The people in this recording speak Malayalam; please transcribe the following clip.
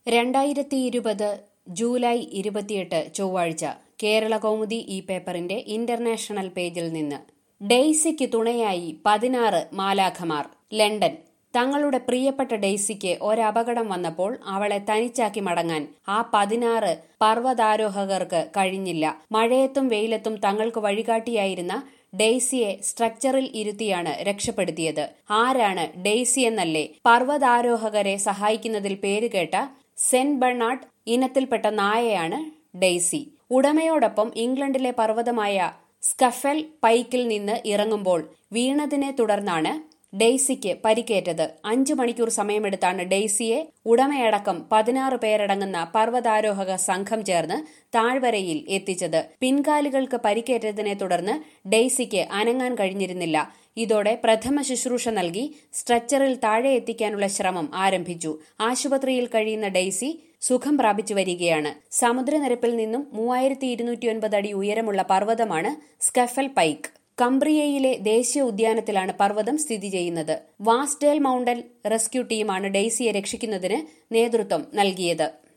രണ്ടായിരത്തി ഇരുപത് ജൂലൈ ഇരുപത്തിയെട്ട് ചൊവ്വാഴ്ച കേരള കൗമുദി ഈ പേപ്പറിന്റെ ഇന്റർനാഷണൽ പേജിൽ നിന്ന് ഡെയ്സിക്ക് തുണയായി പതിനാറ് മാലാഖമാർ ലണ്ടൻ തങ്ങളുടെ പ്രിയപ്പെട്ട ഡെയ്സിക്ക് ഒരപകടം വന്നപ്പോൾ അവളെ തനിച്ചാക്കി മടങ്ങാൻ ആ പതിനാറ് പർവ്വതാരോഹകർക്ക് കഴിഞ്ഞില്ല മഴയത്തും വെയിലത്തും തങ്ങൾക്ക് വഴികാട്ടിയായിരുന്ന ഡെയ്സിയെ സ്ട്രക്ചറിൽ ഇരുത്തിയാണ് രക്ഷപ്പെടുത്തിയത് ആരാണ് ഡെയ്സി എന്നല്ലേ പർവ്വതാരോഹകരെ സഹായിക്കുന്നതിൽ പേരുകേട്ട സെന്റ് ബെർണാഡ് ഇനത്തിൽപ്പെട്ട നായയാണ് ഡെയ്സി ഉടമയോടൊപ്പം ഇംഗ്ലണ്ടിലെ പർവ്വതമായ സ്കഫൽ പൈക്കിൽ നിന്ന് ഇറങ്ങുമ്പോൾ വീണതിനെ തുടർന്നാണ് ഡെയ്സിക്ക് പരിക്കേറ്റത് അഞ്ചു മണിക്കൂർ സമയമെടുത്താണ് ഡെയ്സിയെ ഉടമയടക്കം പതിനാറ് പേരടങ്ങുന്ന പർവ്വതാരോഹക സംഘം ചേർന്ന് താഴ്വരയിൽ എത്തിച്ചത് പിൻകാലുകൾക്ക് പരിക്കേറ്റതിനെ തുടർന്ന് ഡെയ്സിക്ക് അനങ്ങാൻ കഴിഞ്ഞിരുന്നില്ല ഇതോടെ പ്രഥമ ശുശ്രൂഷ നൽകി സ്ട്രെച്ചറിൽ താഴെ എത്തിക്കാനുള്ള ശ്രമം ആരംഭിച്ചു ആശുപത്രിയിൽ കഴിയുന്ന ഡെയ്സി സുഖം പ്രാപിച്ചു വരികയാണ് സമുദ്രനിരപ്പിൽ നിന്നും മൂവായിരത്തി ഇരുന്നൂറ്റി അടി ഉയരമുള്ള പർവ്വതമാണ് സ്കഫൽ പൈക്ക് കംബ്രിയയിലെ ദേശീയ ഉദ്യാനത്തിലാണ് പർവ്വതം സ്ഥിതി ചെയ്യുന്നത് വാസ്ഡേൽ മൌണ്ടൻ റെസ്ക്യൂ ടീമാണ് ഡെയ്സിയെ രക്ഷിക്കുന്നതിന് നേതൃത്വം നൽകിയത്